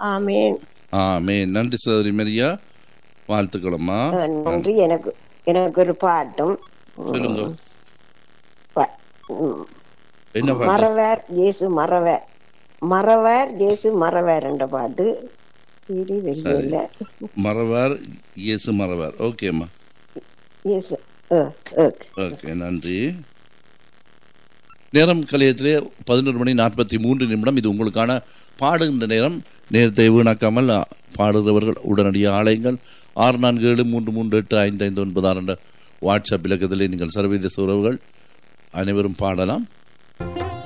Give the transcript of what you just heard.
ஆமேன் ஆமே நன்றி சகோதரி மரியா வாழ்த்துக்களம்மா அஹ், நன்றி எனக்கு எனக்கு ஒரு பாட்டும் சொல்லுங்க ப- ம், என்ன பாட்டு மறவர் இயேசு மறவர் மறவர் இயேசு மறவர் என்ற பாட்டு இது தெரியல மறவார் இயேசு மறவார் ஓகேம்மா இயேசு அஹ், அஹ். ஓகே நன்றி நேரம் கலையத்திலே பதினொரு மணி நாற்பத்தி மூன்று நிமிடம் இது உங்களுக்கான பாடுகின்ற நேரம் நேரத்தை வீணாக்காமல் அ, பாடுகிறவர்கள் உடனடியாக ஆலயங்கள் ஆறு நான்கு ஏழு மூன்று மூன்று எட்டு ஐந்து ஐந்து ஒன்பது ஆறு என்ற வாட்ஸ்அப் இலக்கத்திலே நீங்கள் சர்வதேச உறவுகள் அனைவரும் பாடலாம்